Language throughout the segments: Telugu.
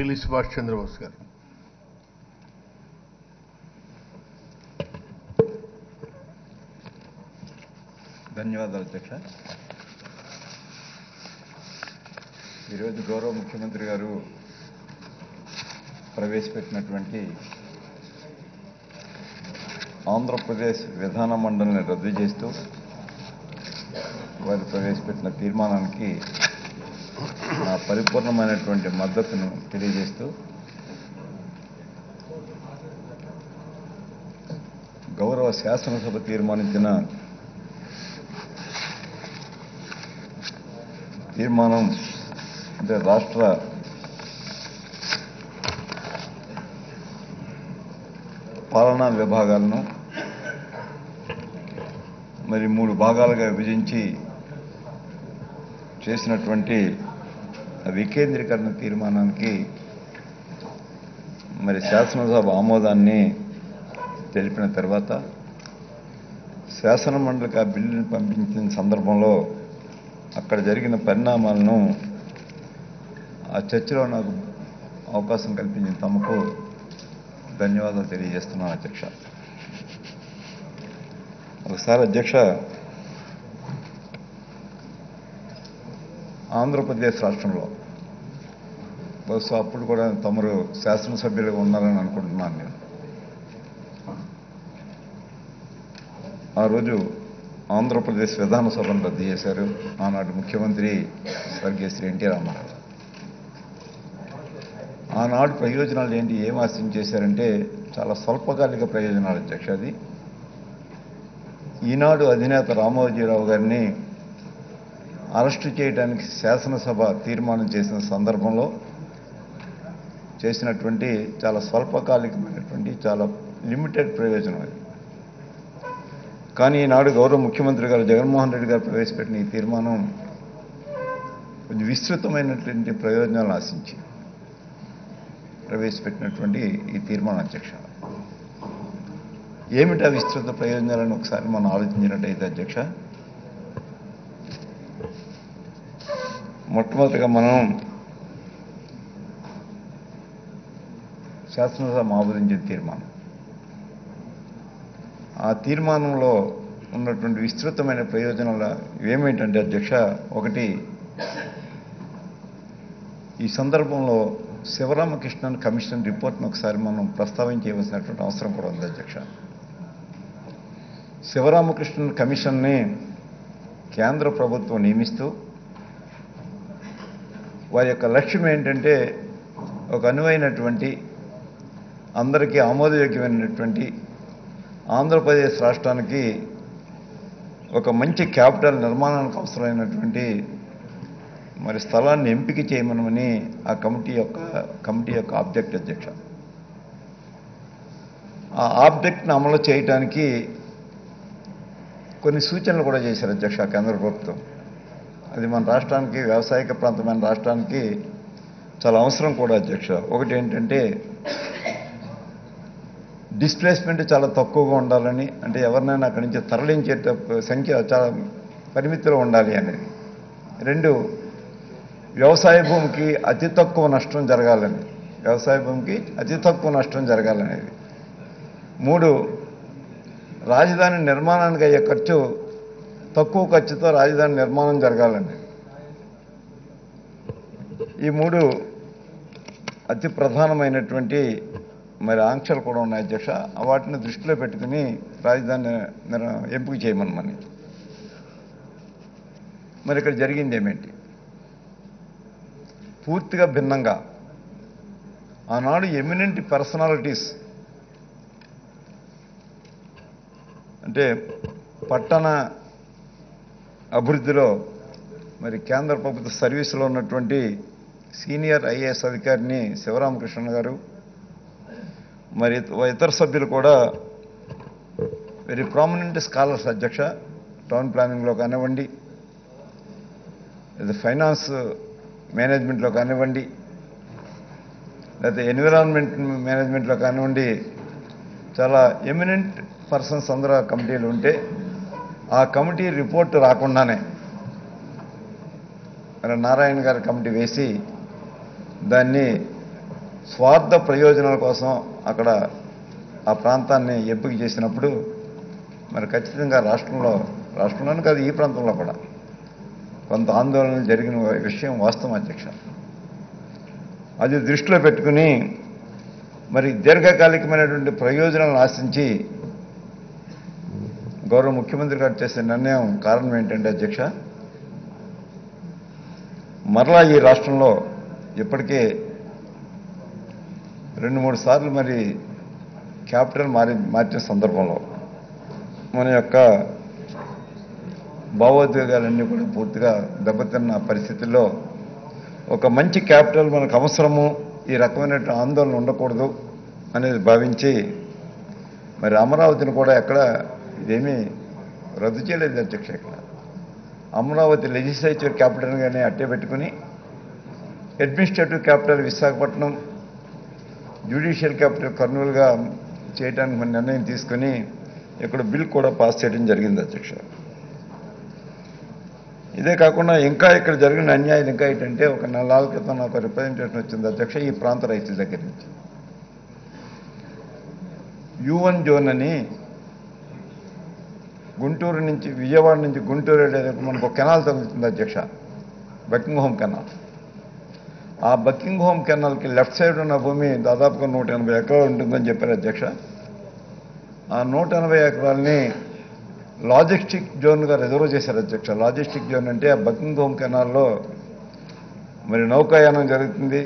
పిల్లి సుభాష్ చంద్రబోస్ గారు ధన్యవాదాలు అధ్యక్ష ఈరోజు గౌరవ ముఖ్యమంత్రి గారు ప్రవేశపెట్టినటువంటి ఆంధ్రప్రదేశ్ విధాన మండలిని రద్దు చేస్తూ వారు ప్రవేశపెట్టిన తీర్మానానికి నా పరిపూర్ణమైనటువంటి మద్దతును తెలియజేస్తూ గౌరవ శాసనసభ తీర్మానించిన తీర్మానం అంటే రాష్ట్ర పాలనా విభాగాలను మరి మూడు భాగాలుగా విభజించి చేసినటువంటి వికేంద్రీకరణ తీర్మానానికి మరి శాసనసభ ఆమోదాన్ని తెలిపిన తర్వాత శాసన మండలికి ఆ బిల్లుని పంపించిన సందర్భంలో అక్కడ జరిగిన పరిణామాలను ఆ చర్చలో నాకు అవకాశం కల్పించిన తమకు ధన్యవాదాలు తెలియజేస్తున్నాను అధ్యక్ష ఒకసారి అధ్యక్ష ఆంధ్రప్రదేశ్ రాష్ట్రంలో బహుశా అప్పుడు కూడా తమరు శాసనసభ్యులుగా ఉన్నారని అనుకుంటున్నాను నేను ఆ రోజు ఆంధ్రప్రదేశ్ విధానసభను రద్దు చేశారు ఆనాడు ముఖ్యమంత్రి స్వర్గీయ శ్రీ ఎన్టీ రామారావు ఆనాడు ప్రయోజనాలు ఏంటి ఏం ఆశించేశారంటే చాలా స్వల్పకాలిక ప్రయోజనాలు అధ్యక్ష అది ఈనాడు అధినేత రామోజీరావు గారిని అరెస్టు చేయడానికి శాసనసభ తీర్మానం చేసిన సందర్భంలో చేసినటువంటి చాలా స్వల్పకాలికమైనటువంటి చాలా లిమిటెడ్ ప్రయోజనం అది కానీ ఈనాడు గౌరవ ముఖ్యమంత్రి గారు జగన్మోహన్ రెడ్డి గారు ప్రవేశపెట్టిన ఈ తీర్మానం కొంచెం విస్తృతమైనటువంటి ప్రయోజనాలు ఆశించి ప్రవేశపెట్టినటువంటి ఈ తీర్మానం అధ్యక్ష ఏమిటా విస్తృత ప్రయోజనాలను ఒకసారి మనం ఆలోచించినట్టయితే అధ్యక్ష మొట్టమొదటిగా మనం శాసనసభ ఆమోదించిన తీర్మానం ఆ తీర్మానంలో ఉన్నటువంటి విస్తృతమైన ప్రయోజనాలు ఏమేంటంటే అధ్యక్ష ఒకటి ఈ సందర్భంలో శివరామకృష్ణన్ కమిషన్ రిపోర్ట్ను ఒకసారి మనం ప్రస్తావించవలసినటువంటి అవసరం కూడా ఉంది అధ్యక్ష శివరామకృష్ణన్ కమిషన్ని కేంద్ర ప్రభుత్వం నియమిస్తూ వారి యొక్క లక్ష్యం ఏంటంటే ఒక అనువైనటువంటి అందరికీ ఆమోదయోగ్యమైనటువంటి ఆంధ్రప్రదేశ్ రాష్ట్రానికి ఒక మంచి క్యాపిటల్ నిర్మాణానికి అవసరమైనటువంటి మరి స్థలాన్ని ఎంపిక చేయమనమని ఆ కమిటీ యొక్క కమిటీ యొక్క ఆబ్జెక్ట్ అధ్యక్ష ఆ ఆబ్జెక్ట్ని అమలు చేయడానికి కొన్ని సూచనలు కూడా చేశారు అధ్యక్ష కేంద్ర ప్రభుత్వం అది మన రాష్ట్రానికి వ్యవసాయక ప్రాంతమైన రాష్ట్రానికి చాలా అవసరం కూడా అధ్యక్ష ఒకటి ఏంటంటే డిస్ప్లేస్మెంట్ చాలా తక్కువగా ఉండాలని అంటే ఎవరినైనా అక్కడి నుంచి తరలించే సంఖ్య చాలా పరిమితిలో ఉండాలి అనేది రెండు వ్యవసాయ భూమికి అతి తక్కువ నష్టం జరగాలని వ్యవసాయ భూమికి అతి తక్కువ నష్టం జరగాలనేది మూడు రాజధాని నిర్మాణానికి అయ్యే ఖర్చు తక్కువ ఖర్చుతో రాజధాని నిర్మాణం జరగాలని ఈ మూడు అతి ప్రధానమైనటువంటి మరి ఆంక్షలు కూడా ఉన్నాయి అధ్యక్ష వాటిని దృష్టిలో పెట్టుకుని రాజధాని నిర్- ఎంపిక చేయమనమని మరి ఇక్కడ జరిగింది ఏమేంటి పూర్తిగా భిన్నంగా ఆనాడు ఎమినెంట్ పర్సనాలిటీస్ అంటే పట్టణ అభివృద్ధిలో మరి కేంద్ర ప్రభుత్వ సర్వీసులో ఉన్నటువంటి సీనియర్ ఐఏఎస్ అధికారిని శివరామకృష్ణ గారు మరి ఇతర సభ్యులు కూడా వెరీ ప్రామినెంట్ స్కాలర్స్ అధ్యక్ష టౌన్ ప్లానింగ్లో కానివ్వండి లేదా ఫైనాన్స్ మేనేజ్మెంట్లో కానివ్వండి లేకపోతే ఎన్విరాన్మెంట్ మేనేజ్మెంట్లో కానివ్వండి చాలా ఎమినెంట్ పర్సన్స్ అందరూ ఆ కమిటీలు ఉంటే ఆ కమిటీ రిపోర్ట్ రాకుండానే మరి నారాయణ గారి కమిటీ వేసి దాన్ని స్వార్థ ప్రయోజనాల కోసం అక్కడ ఆ ప్రాంతాన్ని ఎంపిక చేసినప్పుడు మరి ఖచ్చితంగా రాష్ట్రంలో రాష్ట్రంలోనే కాదు ఈ ప్రాంతంలో కూడా కొంత ఆందోళనలు జరిగిన విషయం వాస్తవం అధ్యక్ష అది దృష్టిలో పెట్టుకుని మరి దీర్ఘకాలికమైనటువంటి ప్రయోజనాలను ఆశించి గౌరవ ముఖ్యమంత్రి గారు చేసే నిర్ణయం కారణం ఏంటంటే అధ్యక్ష మరలా ఈ రాష్ట్రంలో ఇప్పటికే రెండు మూడు సార్లు మరి క్యాపిటల్ మారి మార్చిన సందర్భంలో మన యొక్క భావోద్వేగాలన్నీ కూడా పూర్తిగా దెబ్బతిన్న పరిస్థితుల్లో ఒక మంచి క్యాపిటల్ మనకు అవసరము ఈ రకమైన ఆందోళన ఉండకూడదు అనేది భావించి మరి అమరావతిని కూడా ఎక్కడ ఇదేమీ రద్దు చేయలేదు అధ్యక్ష ఇక్కడ అమరావతి లెజిస్లేచర్ క్యాపిటల్గానే అట్టే పెట్టుకుని administrative capital Visakhapatnam judicial capital కర్నూలుగా చేయడానికి మన నిర్ణయం తీసుకుని ఇక్కడ బిల్ కూడా పాస్ చేయడం జరిగింది అధ్యక్ష ఇదే కాకుండా ఇంకా ఇక్కడ జరిగిన అన్యాయం ఇంకా ఏంటంటే ఒక నెలల క్రితం నాకు రిప్రజెంటేషన్ వచ్చింది అధ్యక్ష ఈ ప్రాంత రైతుల దగ్గర నుంచి యువన్ జోన్ అని గుంటూరు నుంచి విజయవాడ నుంచి గుంటూరు వెళ్ళేటప్పుడు మనకు ఒక కెనాల్ తగులుతుంది అధ్యక్ష బకింగ్ హోమ్ కెనాల్ ఆ బకింగ్ హోమ్ కెనాల్కి లెఫ్ట్ సైడ్ ఉన్న భూమి దాదాపుగా నూట ఎనభై ఎకరాలు ఉంటుందని చెప్పారు అధ్యక్ష ఆ నూట ఎనభై ఎకరాలని లాజిస్టిక్ జోన్గా రిజర్వ్ చేశారు అధ్యక్ష లాజిస్టిక్ జోన్ అంటే ఆ బకింగ్ హోమ్ కెనాల్లో మరి నౌకాయానం జరుగుతుంది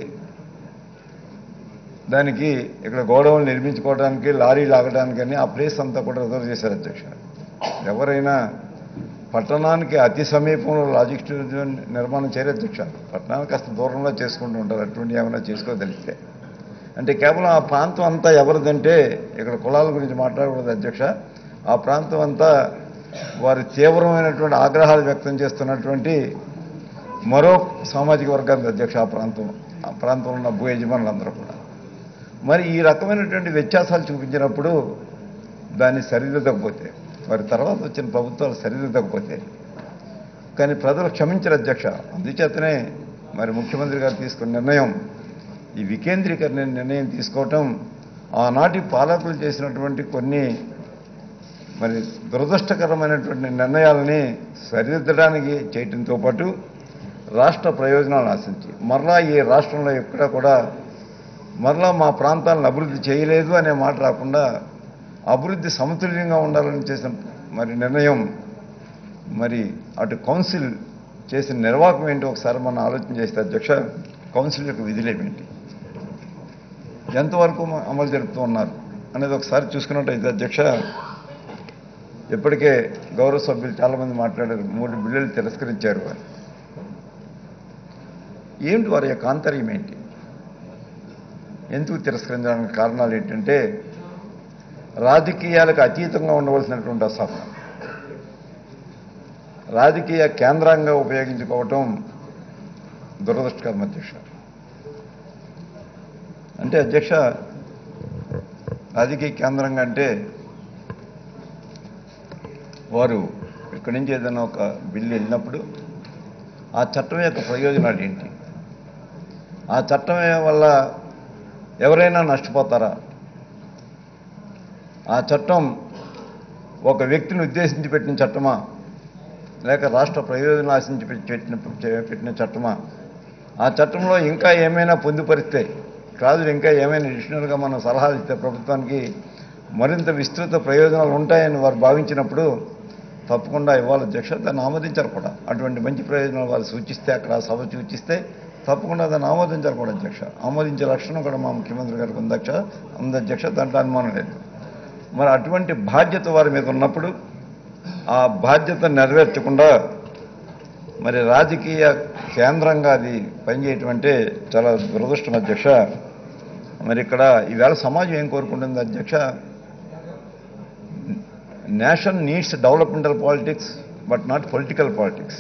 దానికి ఇక్కడ గోడౌన్లు నిర్మించుకోవడానికి లారీ లాగడానికని ఆ ప్లేస్ అంతా కూడా రిజర్వ్ చేశారు అధ్యక్ష ఎవరైనా పట్టణానికి అతి సమీపంలో లాజిస్టిక్ జోన్ నిర్మాణం చేయరు అధ్యక్ష పట్టణానికి కాస్త దూరంలో చేసుకుంటూ ఉంటారు అటువంటి ఏమైనా చేసుకోగలిగితే అంటే కేవలం ఆ ప్రాంతం అంతా ఎవరిదంటే ఇక్కడ కులాల గురించి మాట్లాడకూడదు అధ్యక్ష ఆ ప్రాంతం అంతా వారి తీవ్రమైనటువంటి ఆగ్రహాలు వ్యక్తం చేస్తున్నటువంటి మరో సామాజిక వర్గానికి అధ్యక్ష ఆ ప్రాంతం ఆ ప్రాంతంలో ఉన్న భూ యజమానులందరూ కూడా మరి ఈ రకమైనటువంటి వ్యత్యాసాలు చూపించినప్పుడు దాన్ని సరిదిద్దకపోతే మరి తర్వాత వచ్చిన ప్రభుత్వాలు సరిదిద్దకపోతే కానీ ప్రజలు క్షమించరు అధ్యక్ష అందుచేతనే మరి ముఖ్యమంత్రి గారు తీసుకున్న నిర్ణయం ఈ వికేంద్రీకరణ నిర్ణయం తీసుకోవటం ఆనాటి పాలకులు చేసినటువంటి కొన్ని మరి దురదృష్టకరమైనటువంటి నిర్ణయాలని సరిదిద్దడానికి చేయటంతో పాటు రాష్ట్ర ప్రయోజనాలను ఆశించి మరలా ఈ రాష్ట్రంలో ఎక్కడ కూడా మరలా మా ప్రాంతాలను అభివృద్ధి చేయలేదు అనే మాట రాకుండా అభివృద్ధి సమతుల్యంగా ఉండాలని చేసిన మరి నిర్ణయం మరి అటు కౌన్సిల్ చేసిన నిర్వాహకం ఏంటో ఒకసారి మనం ఆలోచన చేస్తే అధ్యక్ష కౌన్సిల్ యొక్క విధులేమేంటి ఎంతవరకు మ- అమలు జరుపుతూ ఉన్నారు అనేది ఒకసారి చూసుకున్నట్టయితే అధ్యక్ష ఇప్పటికే గౌరవ సభ్యులు చాలామంది మాట్లాడారు మూడు బిల్లులు తిరస్కరించారు వారు ఏమిటి వారి యొక్క ఆంతర్యం ఏంటి ఎందుకు తిరస్కరించడానికి కారణాలు ఏంటంటే రాజకీయాలకు అతీతంగా ఉండవలసినటువంటి సభ రాజకీయ కేంద్రంగా ఉపయోగించుకోవటం దురదృష్టకరం అధ్యక్ష అంటే అధ్యక్ష రాజకీయ కేంద్రంగా అంటే వారు ఇక్కడి నుంచి ఏదైనా ఒక బిల్లు వెళ్ళినప్పుడు ఆ చట్టం యొక్క ప్రయోజనాలు ఏంటి ఆ చట్టం వల్ల ఎవరైనా నష్టపోతారా ఆ చట్టం ఒక వ్యక్తిని ఉద్దేశించి పెట్టిన చట్టమా లేక రాష్ట్ర ప్రయోజనం ఆశించి పెట్టి- పెట్టిన పెట్టిన చట్టమా ఆ చట్టంలో ఇంకా ఏమైనా పొందుపరిస్తే క్లాజులు ఇంకా ఏమైనా అడిషనల్గా మనం సలహాలు ఇస్తే ప్రభుత్వానికి మరింత విస్తృత ప్రయోజనాలు ఉంటాయని వారు భావించినప్పుడు తప్పకుండా ఇవ్వాలి అధ్యక్ష దాన్ని ఆమోదించారు కూడా అటువంటి మంచి ప్రయోజనాలు వాళ్ళు సూచిస్తే అక్కడ ఆ సభ సూచిస్తే తప్పకుండా దాన్ని ఆమోదించారు కూడా అధ్యక్ష ఆమోదించే లక్షణం కూడా మా ముఖ్యమంత్రి గారికి ఉంది అధ్యక్ష ఉంది అధ్యక్ష దాంట్లో అనుమానం లేదు మరి అటువంటి బాధ్యత వారి మీద ఉన్నప్పుడు ఆ బాధ్యత నెరవేర్చకుండా మరి రాజకీయ కేంద్రంగా అది పనిచేయటం అంటే చాలా దురదృష్టం అధ్యక్ష మరి ఇక్కడ ఈవేళ సమాజం ఏం కోరుకుంటుంది అధ్యక్ష nation needs developmental politics but not political politics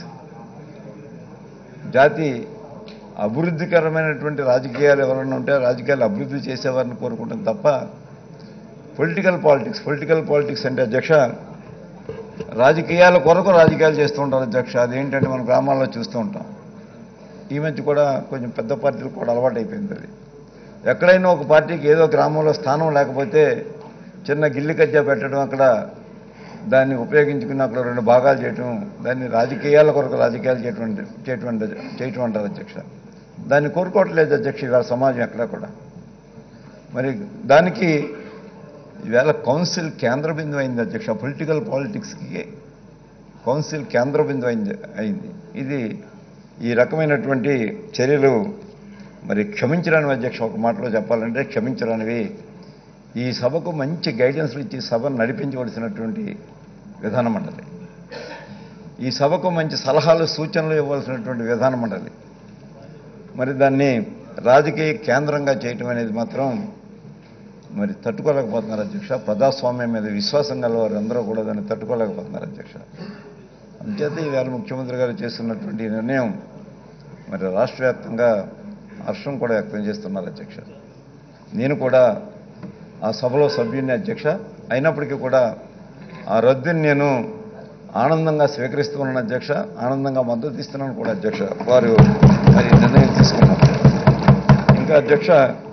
జాతి అభివృద్ధికరమైనటువంటి రాజకీయాలు ఎవరైనా ఉంటే ఆ రాజకీయాలు అభివృద్ధి చేసేవారిని కోరుకుంటుంది తప్ప పొలిటికల్ పాలిటిక్స్ పొలిటికల్ పాలిటిక్స్ అంటే అధ్యక్ష రాజకీయాల కొరకు రాజకీయాలు చేస్తూ ఉంటారు అధ్యక్ష అదేంటంటే మన గ్రామాల్లో చూస్తూ ఉంటాం ఈ మధ్య కూడా కొంచెం పెద్ద పార్టీలకు కూడా అలవాటు అయిపోయింది అది ఎక్కడైనా ఒక పార్టీకి ఏదో గ్రామంలో స్థానం లేకపోతే చిన్న గిల్లి కజ్జా పెట్టడం అక్కడ దాన్ని ఉపయోగించుకుని అక్కడ రెండు భాగాలు చేయటం దాన్ని రాజకీయాల కొరకు రాజకీయాలు చేయటం చేయటం చేయటం అంటారు అధ్యక్ష దాన్ని కోరుకోవట్లేదు అధ్యక్ష ఇవాళ సమాజం ఎక్కడ కూడా మరి దానికి ఈవేళ కౌన్సిల్ కేంద్ర బిందువు అయింది అధ్యక్ష పొలిటికల్ పాలిటిక్స్కి కౌన్సిల్ కేంద్ర బిందువు అయింది అయింది ఇది ఈ రకమైనటువంటి చర్యలు మరి క్షమించరానివి అధ్యక్ష ఒక మాటలో చెప్పాలంటే క్షమించరానివి ఈ సభకు మంచి గైడెన్స్లు ఇచ్చి సభను నడిపించవలసినటువంటి విధాన మండలి ఈ సభకు మంచి సలహాలు సూచనలు ఇవ్వాల్సినటువంటి విధాన మండలి మరి దాన్ని రాజకీయ కేంద్రంగా చేయటం అనేది మాత్రం మరి తట్టుకోలేకపోతున్నారు అధ్యక్ష ప్రజాస్వామ్యం మీద విశ్వాసం గల వారందరూ కూడా దాన్ని తట్టుకోలేకపోతున్నారు అధ్యక్ష అంచేత ఈవేళ ముఖ్యమంత్రి గారు చేస్తున్నటువంటి ఈ నిర్ణయం మరి రాష్ట్ర వ్యాప్తంగా హర్షం కూడా వ్యక్తం చేస్తున్నారు అధ్యక్ష నేను కూడా ఆ సభలో సభ్యుని అధ్యక్ష అయినప్పటికీ కూడా ఆ రద్దుని నేను ఆనందంగా స్వీకరిస్తున్నాను అధ్యక్ష ఆనందంగా మద్దతు ఇస్తున్నాను కూడా అధ్యక్ష వారు మరి నిర్ణయం తీసుకున్నారు ఇంకా అధ్యక్ష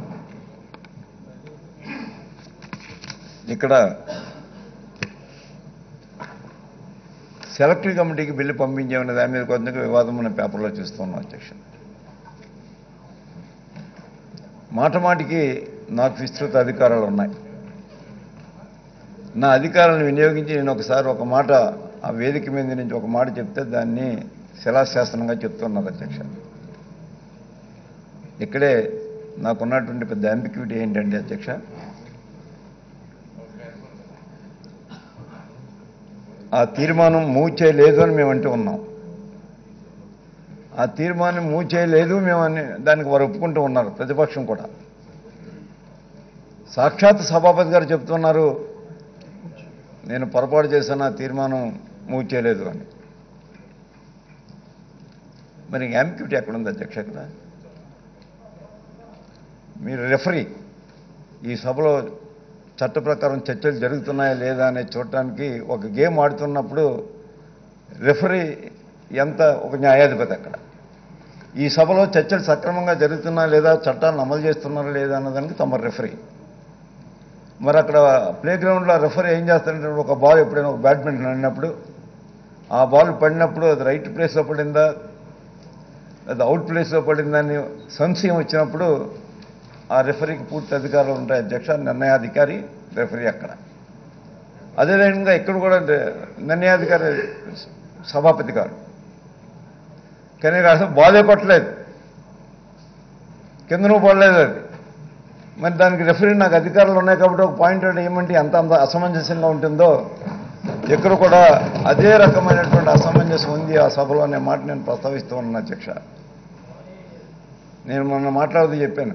ఇక్కడ సెలెక్టివ్ కమిటీకి బిల్లు పంపించామనే దాని మీద కొంత వివాదం మన పేపర్లో చూస్తున్నాం అధ్యక్ష మాట మాటికి నాకు విస్తృత అధికారాలు ఉన్నాయి నా అధికారాలను వినియోగించి నేను ఒకసారి ఒక మాట ఆ వేదిక మీద నుంచి ఒక మాట చెప్తే దాన్ని శిలాశాసనంగా చెప్తున్నారు అధ్యక్ష ఇక్కడే నాకున్నటువంటి పెద్ద అంబిక్యూటీ ఏంటంటే అధ్యక్ష ఆ తీర్మానం మూవ్ చేయలేదు అని మేము అంటూ ఉన్నాం ఆ తీర్మానం మూవ్ చేయలేదు మేము అని దానికి వారు ఒప్పుకుంటూ ఉన్నారు ప్రతిపక్షం కూడా సాక్షాత్ సభాపతి గారు చెప్తున్నారు నేను పొరపాటు చేసిన తీర్మానం మూవ్ చేయలేదు అని మరి యాంప్యూటీ ఎక్కడుంది అధ్యక్ష ఇక్కడ మీరు రెఫరీ ఈ సభలో చట్ట ప్రకారం చర్చలు జరుగుతున్నాయా లేదా అనేది చూడటానికి ఒక గేమ్ ఆడుతున్నప్పుడు రెఫరీ ఎంత ఒక న్యాయాధిపతి అక్కడ ఈ సభలో చర్చలు సక్రమంగా జరుగుతున్నా లేదా చట్టాలను అమలు చేస్తున్నారా లేదా అన్నదానికి తమ రెఫరీ మరి అక్కడ ప్లే గ్రౌండ్లో రెఫరీ ఏం చేస్తారంటే ఒక బాల్ ఎప్పుడైనా ఒక బ్యాడ్మింటన్ ఆడినప్పుడు ఆ బాల్ పడినప్పుడు అది రైట్ ప్లేస్లో పడిందా అది అవుట్ ప్లేస్లో పడిందా అని సంశయం వచ్చినప్పుడు ఆ రెఫరీకి పూర్తి అధికారాలు ఉంటాయి అధ్యక్ష నిర్ణయాధికారి రెఫరీ అక్కడ అదేవిధంగా ఇక్కడ కూడా నిర్ణయాధికారి సభాపతి గారు కానీ అసలు బాలే కొట్టలేదు కిందనూ పడలేదు అది మరి దానికి రెఫరీ నాకు అధికారాలు ఉన్నాయి కాబట్టి ఒక పాయింట్ అవుట్ ఏమంటే ఎంత అంత అసమంజసంగా ఉంటుందో ఇక్కడ కూడా అదే రకమైనటువంటి అసమంజసం ఉంది ఆ సభలో అనే మాట నేను ప్రస్తావిస్తూ ఉన్నాను అధ్యక్ష నేను మొన్న మాట్లాడుతూ చెప్పాను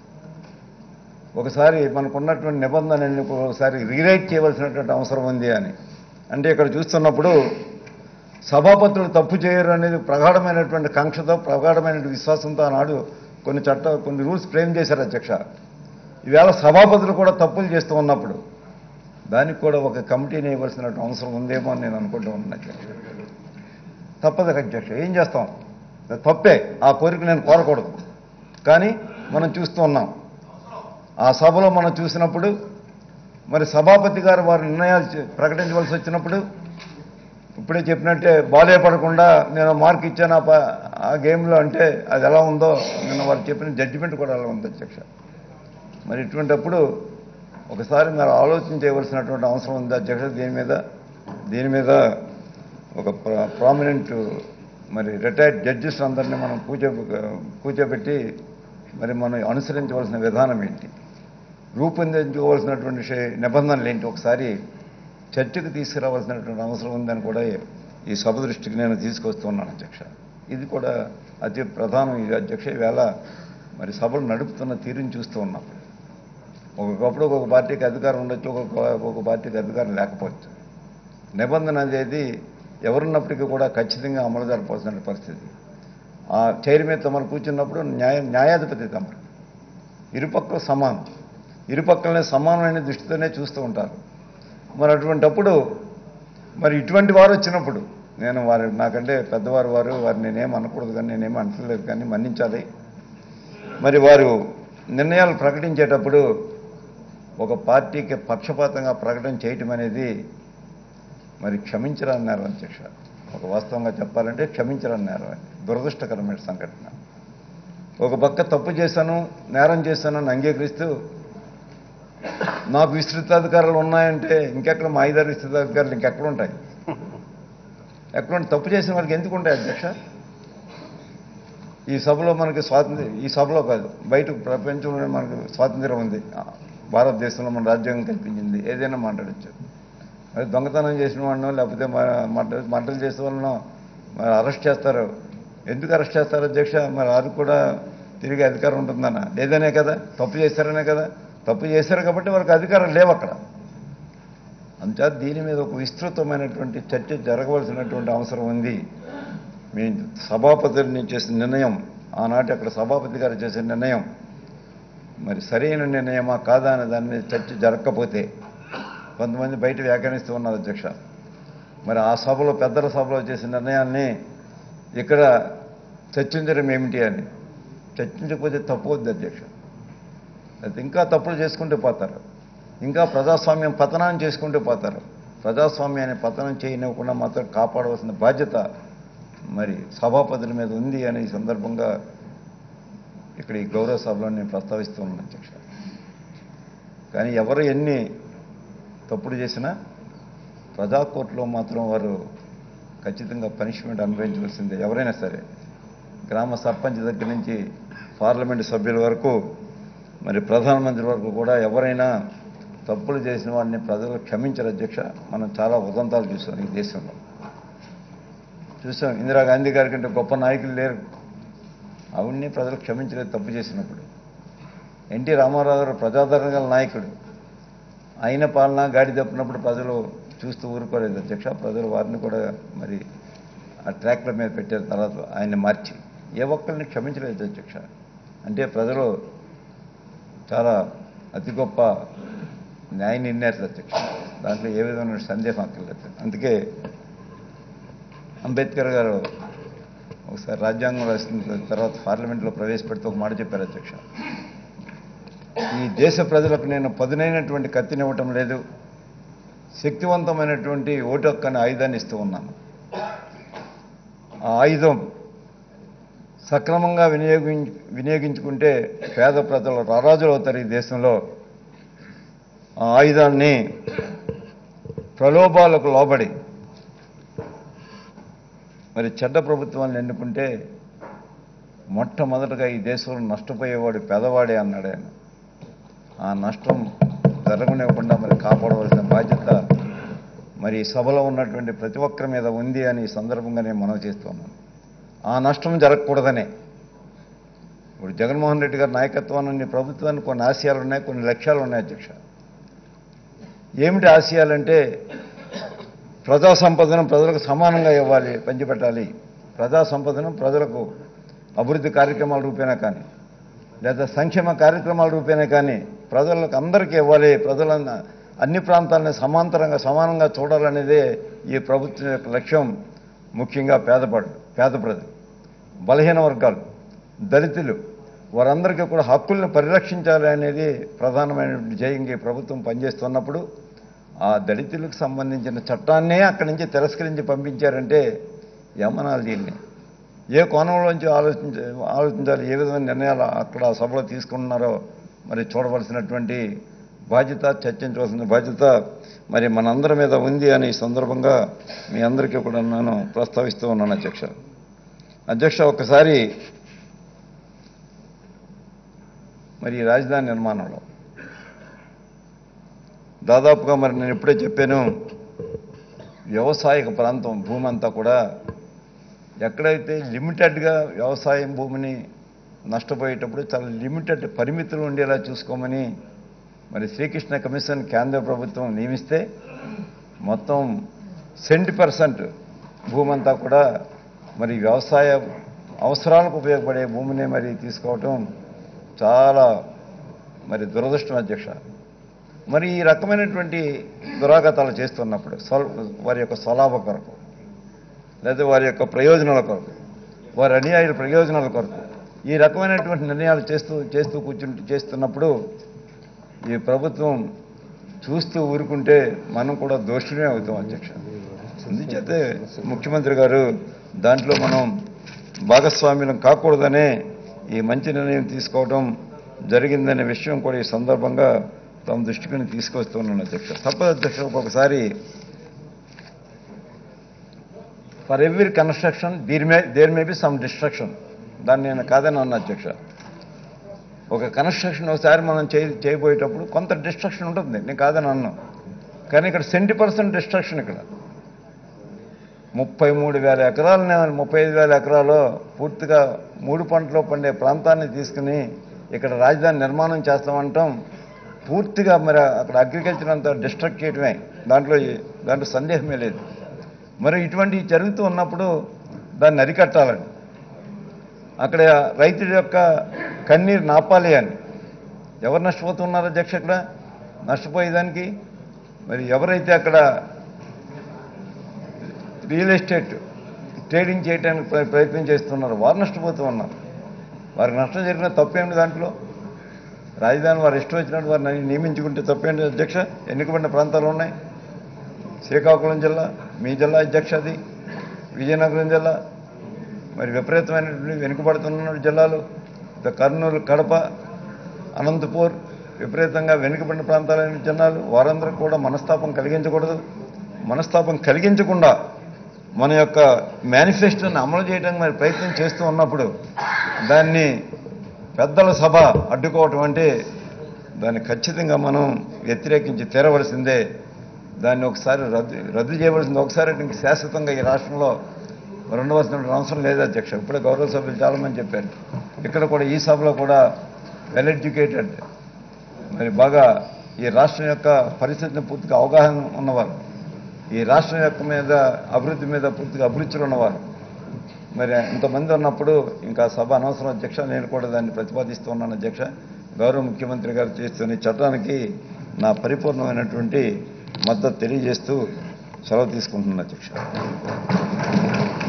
ఒకసారి మనకున్నటువంటి నిబంధనల్ని ఒకసారి రీరైట్ చేయవలసినటువంటి అవసరం ఉంది అని అంటే ఇక్కడ చూస్తున్నప్పుడు సభాపతులు తప్పు చేయరు అనేది ప్రగాఢమైనటువంటి కాంక్షతో ప్రగాఢమైనటువంటి విశ్వాసంతో ఆనాడు కొన్ని చట్ట కొన్ని రూల్స్ ఫ్రేమ్ చేశారు అధ్యక్ష ఈవేళ సభాపతులు కూడా తప్పులు చేస్తూ ఉన్నప్పుడు దానికి కూడా ఒక కమిటీని ఇవ్వాల్సినటువంటి అవసరం ఉందేమో అని నేను అనుకుంటూ ఉన్నాను అధ్యక్ష తప్పదు అధ్యక్ష ఏం చేస్తాం అది తప్పే ఆ కోరిక నేను కోరకూడదు కానీ మనం చూస్తూ ఉన్నాం ఆ సభలో మనం చూసినప్పుడు మరి సభాపతి గారు వారి నిర్ణయాలు చే- ప్రకటించవలసి వచ్చినప్పుడు ఇప్పుడే చెప్పినట్టే బాలే పడకుండా నేను మార్క్ ఇచ్చాను ఆ ప- ఆ గేమ్లో అంటే అది ఎలా ఉందో నిన్న వారు చెప్పిన జడ్జిమెంట్ కూడా అలా ఉంది అధ్యక్ష మరి ఇటువంటప్పుడు ఒకసారి మీరు ఆలోచన చేయవలసినటువంటి అవసరం ఉంది అధ్యక్ష దీని మీద దీని మీద ఒక ప్రామినెంట్ మరి రిటైర్డ్ జడ్జెస్ అందరినీ మనం కూర్చో కూర్చోబెట్టి మరి మనం అనుసరించవలసిన విధానం ఏంటి రూపొందించుకోవాల్సినటువంటి షే- నిబంధనలు ఏంటి ఒకసారి చర్చకు తీసుకురావాల్సినటువంటి అవసరం ఉందని కూడా ఈ సభ దృష్టికి నేను తీసుకొస్తున్నాను అధ్యక్ష ఇది కూడా అతి ప్రధానం ఇది అధ్యక్ష ఈవేళ మరి సభలు నడుపుతున్న తీరుని చూస్తూ ఉన్నాం ఒక్కొక్కప్పుడు ఒక్కొక్క పార్టీకి అధికారం ఉండొచ్చు ఒక్కొక్క ఒక్కొక్క పార్టీకి అధికారం లేకపోవచ్చు నిబంధన అనేది ఎవరున్నప్పటికీ కూడా ఖచ్చితంగా అమలు జరపాల్సిన పరిస్థితి ఆ చైర్ మీద తమరు కూర్చున్నప్పుడు న్యాయ న్యాయాధిపతి తమరు ఇరుపక్కలు సమానం ఇరుపక్కలనే సమానమైన దృష్టితోనే చూస్తూ ఉంటారు మరి అటువంటప్పుడు మరి ఇటువంటి వారు వచ్చినప్పుడు నేను వారి నాకంటే పెద్దవారు వారు వారు నేనేం అనకూడదు కానీ నేనేం అంటలేదు కానీ మన్నించాలి మరి వారు నిర్ణయాలు ప్రకటించేటప్పుడు ఒక పార్టీకి పక్షపాతంగా ప్రకటన చేయటం అనేది మరి క్షమించరాని నేరం అధ్యక్ష ఒక వాస్తవంగా చెప్పాలంటే క్షమించరాని నేరం అది. దురదృష్టకరమైన సంఘటన ఒక పక్క తప్పు చేశాను నేరం చేశానని అంగీకరిస్తూ నాకు విస్తృతాధికారాలు ఉన్నాయంటే ఇంకెక్కడ మా ఐదారు విస్తృతాధికారులు ఇంకెక్కడ ఉంటాయి ఎక్కడ తప్పు చేసిన వాళ్ళకి ఎందుకు ఉంటాయి అధ్యక్ష ఈ సభలో మనకి స్వాతంత్ర్యం ఈ సభలో కాదు బయట ప్రపంచంలో మనకు స్వాతంత్ర్యం ఉంది ఆ, భారతదేశంలో మన రాజ్యాంగం కల్పించింది ఏదైనా మాట్లాడచ్చు మరి దొంగతనం చేసిన వాళ్ళనో లేకపోతే మర్డర్ మర్డర్ చేసే వాళ్ళనో మరి అరెస్ట్ చేస్తారు ఎందుకు అరెస్ట్ చేస్తారు అధ్యక్ష మరి వారికి కూడా తిరిగి అధికారం ఉంటుందన్న లేదనే కదా తప్పు చేశారనే కదా తప్పు చేశారు కాబట్టి వారికి అధికారం లేవు అక్కడ అంచేత దీని మీద ఒక విస్తృతమైనటువంటి చర్చ జరగవలసినటువంటి అవసరం ఉంది మీ సభాపతిని చేసిన నిర్ణయం ఆనాటి అక్కడ సభాపతి గారు చేసిన నిర్ణయం మరి సరైన నిర్ణయమా కాదా అనే దాని మీద చర్చ జరగకపోతే కొంతమంది బయట వ్యాఖ్యానిస్తూ ఉన్నారు అధ్యక్ష మరి ఆ సభలో పెద్దల సభలో చేసిన నిర్ణయాన్ని ఇక్కడ చర్చించడం ఏమిటి అని చర్చించకపోతే తప్పు వద్దు అధ్యక్ష అది ఇంకా తప్పులు చేసుకుంటూ పోతారు ఇంకా ప్రజాస్వామ్యం పతనం చేసుకుంటూ పోతారు ప్రజాస్వామ్యాన్ని పతనం చేయనివ్వకుండా మాత్రం కాపాడవలసిన బాధ్యత మరి సభాపతుల మీద ఉంది అనే ఈ సందర్భంగా ఇక్కడ ఈ గౌరవ సభలో నేను ప్రస్తావిస్తూ ఉన్నాను అధ్యక్ష కానీ ఎవరు ఎన్ని తప్పుడు చేసినా ప్రజా కోర్టులో మాత్రం వారు ఖచ్చితంగా పనిష్మెంట్ అనుభవించవలసిందే ఎవరైనా సరే గ్రామ సర్పంచ్ దగ్గర నుంచి పార్లమెంటు సభ్యుల వరకు మరి ప్రధానమంత్రి వరకు కూడా ఎవరైనా తప్పులు చేసిన వాడిని ప్రజలు క్షమించరు అధ్యక్ష మనం చాలా ఉదంతాలు చూసాం ఈ దేశంలో చూసాం ఇందిరాగాంధీ గారి కంటే గొప్ప నాయకులు లేరు ఆవిడ్ని ప్రజలు క్షమించలేదు తప్పు చేసినప్పుడు ఎన్టీ రామారావు గారు ప్రజాదరణ గల నాయకుడు ఆయన పాలన గాడి తప్పినప్పుడు ప్రజలు చూస్తూ ఊరుకోలేదు అధ్యక్ష ప్రజలు వారిని కూడా మరి ఆ ట్రాక్ల మీద పెట్టారు తర్వాత ఆయన్ని మార్చి ఏ ఒక్కరిని క్షమించలేదు అధ్యక్ష అంటే ప్రజలు చాలా అతి గొప్ప న్యాయ నిర్ణయాలు అధ్యక్ష దాంట్లో ఏ విధమైన సందేహం అక్కర్లేదు అందుకే అంబేద్కర్ గారు ఒకసారి రాజ్యాంగం రాసిన తర్వాత పార్లమెంట్లో ప్రవేశపెడుతూ ఒక మాట చెప్పారు అధ్యక్ష ఈ దేశ ప్రజలకు నేను పదునైనటువంటి కత్తినివ్వటం లేదు శక్తివంతమైనటువంటి ఓటు హక్కు అనే ఆయుధాన్ని ఇస్తూ ఉన్నాను ఆ ఆయుధం సక్రమంగా వినియోగించ వినియోగించుకుంటే పేద ప్రజలు రారాజులు అవుతారు ఈ దేశంలో ఆ ఆయుధాన్ని ప్రలోభాలకు లోబడి మరి చెడ్డ ప్రభుత్వాన్ని ఎన్నుకుంటే మొట్టమొదటగా ఈ దేశంలో నష్టపోయేవాడు పేదవాడే అన్నాడు ఆయన ఆ నష్టం జరగనివ్వకుండా మరి కాపాడవలసిన బాధ్యత మరి ఈ సభలో ఉన్నటువంటి ప్రతి ఒక్కరి మీద ఉంది అని ఈ సందర్భంగా నేను మనవి చేస్తున్నాను ఆ నష్టం జరగకూడదనే ఇప్పుడు జగన్మోహన్ రెడ్డి గారి నాయకత్వాన్ని ప్రభుత్వానికి కొన్ని ఆశయాలు ఉన్నాయి కొన్ని లక్ష్యాలు ఉన్నాయి అధ్యక్ష ఏమిటి ఆశయాలంటే ప్రజా సంపదను ప్రజలకు సమానంగా ఇవ్వాలి పంచిపెట్టాలి ప్రజా సంపదను ప్రజలకు అభివృద్ధి కార్యక్రమాల రూపేణా కానీ లేదా సంక్షేమ కార్యక్రమాల రూపేణా కానీ ప్రజలకు అందరికీ ఇవ్వాలి ప్రజల అన్ని ప్రాంతాలని సమాంతరంగా సమానంగా చూడాలనేదే ఈ ప్రభుత్వం యొక్క లక్ష్యం ముఖ్యంగా పేదపడు పేద ప్రజలు బలహీన వర్గాలు దళితులు వారందరికీ కూడా హక్కులను పరిరక్షించాలి అనేది ప్రధానమైనటువంటి ధ్యేయంగా ఈ ప్రభుత్వం పనిచేస్తున్నప్పుడు ఆ దళితులకు సంబంధించిన చట్టాన్నే అక్కడి నుంచి తిరస్కరించి పంపించారంటే ఏమనాలి దీన్ని ఏ కోణంలోంచి ఆలోచించ ఆలోచించాలి ఏ విధమైన నిర్ణయాలు అక్కడ ఆ సభలో తీసుకున్నారో మరి చూడవలసినటువంటి బాధ్యత చర్చించవలసిన బాధ్యత మరి మనందరి మీద ఉంది అని ఈ సందర్భంగా మీ అందరికీ కూడా నేను ప్రస్తావిస్తూ ఉన్నాను అధ్యక్ష అధ్యక్ష ఒకసారి మరి ఈ రాజధాని నిర్మాణంలో దాదాపుగా మరి నేను ఇప్పుడే చెప్పాను వ్యవసాయక ప్రాంతం భూమి అంతా కూడా ఎక్కడైతే లిమిటెడ్గా వ్యవసాయం భూమిని నష్టపోయేటప్పుడు చాలా లిమిటెడ్ పరిమితులు ఉండేలా చూసుకోమని మరి శ్రీకృష్ణ కమిషన్ కేంద్ర ప్రభుత్వం నియమిస్తే మొత్తం సెంటీ పర్సెంట్ భూమి అంతా కూడా మరి వ్యవసాయ అవసరాలకు ఉపయోగపడే భూమిని మరి తీసుకోవటం చాలా మరి దురదృష్టం అధ్యక్ష మరి ఈ రకమైనటువంటి దురాగతాలు చేస్తున్నప్పుడు స్వల్ వారి యొక్క స్వలాభ కొరకు లేదా వారి యొక్క ప్రయోజనాల కొరకు వారి అనుయాయుల ప్రయోజనాల కొరకు ఈ రకమైనటువంటి నిర్ణయాలు చేస్తూ చేస్తూ కూర్చుంటూ చేస్తున్నప్పుడు ఈ ప్రభుత్వం చూస్తూ ఊరుకుంటే మనం కూడా దోషులే అవుతాం అధ్యక్ష అందుచేతే ముఖ్యమంత్రి గారు దాంట్లో మనం భాగస్వామ్యం కాకూడదనే ఈ మంచి నిర్ణయం తీసుకోవడం జరిగిందనే విషయం కూడా ఈ సందర్భంగా తమ దృష్టికి తీసుకొస్తున్నాను అధ్యక్ష తప్పదు అధ్యక్ష ఒక్కొక్కసారి for every construction there may there may be some destruction దాన్ని నేను కాదని అన్న అధ్యక్ష ఒక కన్స్ట్రక్షన్ ఒకసారి మనం చేయి చేయబోయేటప్పుడు కొంత డిస్ట్రక్షన్ ఉంటుంది నేను కాదని అన్నాను కానీ ఇక్కడ సెంటీ పర్సెంట్ డిస్ట్రక్షన్ ఇక్కడ ముప్పై మూడు వేల ఎకరాలని ముప్పై ఐదు వేల ఎకరాలు పూర్తిగా మూడు పంటలో పండే ప్రాంతాన్ని తీసుకుని ఇక్కడ రాజధాని నిర్మాణం చేస్తామంటాం పూర్తిగా మరి అక్కడ అగ్రికల్చర్ అంతా డిస్ట్రక్ట్ చేయడమే దాంట్లో ఏ- దాంట్లో సందేహమే లేదు మరి ఇటువంటివి జరుగుతూ ఉన్నప్పుడు దాన్ని అరికట్టాలని అక్కడ రైతుల యొక్క కన్నీరు నాపాలి అని ఎవరు నష్టపోతున్నారు అధ్యక్ష ఇక్కడ నష్టపోయేదానికి మరి ఎవరైతే అక్కడ రియల్ ఎస్టేట్ ట్రేడింగ్ చేయడానికి ప్ర- ప్రయత్నం చేస్తున్నారు వారు నష్టపోతూ ఉన్నారు వారికి నష్టం జరిగిన తప్పేమిటి దాంట్లో రాజధాని వారు ఇష్టం వచ్చినట్టు వారిని నియమించుకుంటే తప్పేంటి అధ్యక్ష ఎన్నికబడిన ప్రాంతాలు ఉన్నాయి శ్రీకాకుళం జిల్లా మీ జిల్లా అధ్యక్ష అది విజయనగరం జిల్లా మరి విపరీతమైనటువంటి వెనుకబడుతున్న జిల్లాలు ఇక కర్నూలు కడప అనంతపూర్ విపరీతంగా వెనుకబడిన ప్రాంతాలైన జిల్లాలు వారందరూ కూడా మనస్తాపం కలిగించకూడదు మనస్తాపం కలిగించకుండా మన యొక్క మేనిఫెస్టోని అమలు చేయడానికి మరి ప్రయత్నం చేస్తూ ఉన్నప్పుడు దాన్ని పెద్దల సభ అడ్డుకోవటం అంటే దాన్ని ఖచ్చితంగా మనం వ్యతిరేకించి తీరవలసిందే దాన్ని ఒకసారి రద్దు రద్దు చేయవలసింది ఒకసారి ఇంక శాశ్వతంగా ఈ రాష్ట్రంలో ఉండవలసిన అవసరం లేదు అధ్యక్ష ఇప్పుడే గౌరవ సభ్యులు చాలామంది చెప్పారు ఇక్కడ కూడా ఈ సభలో కూడా వెల్ ఎడ్యుకేటెడ్ మరి బాగా ఈ రాష్ట్రం యొక్క పరిస్థితిని పూర్తిగా అవగాహన ఉన్నవారు ఈ రాష్ట్రం యొక్క మీద అభివృద్ధి మీద పూర్తిగా అభిరుచులు ఉన్నవారు మరి ఇంతమంది ఉన్నప్పుడు ఇంకా సభ అనవసరం అధ్యక్ష నేను కూడా దాన్ని ప్రతిపాదిస్తూ ఉన్నాను అధ్యక్ష గౌరవ ముఖ్యమంత్రి గారు చేస్తున్న ఈ చట్టానికి నా పరిపూర్ణమైనటువంటి మద్దతు తెలియజేస్తూ సెలవు తీసుకుంటున్నాను అధ్యక్ష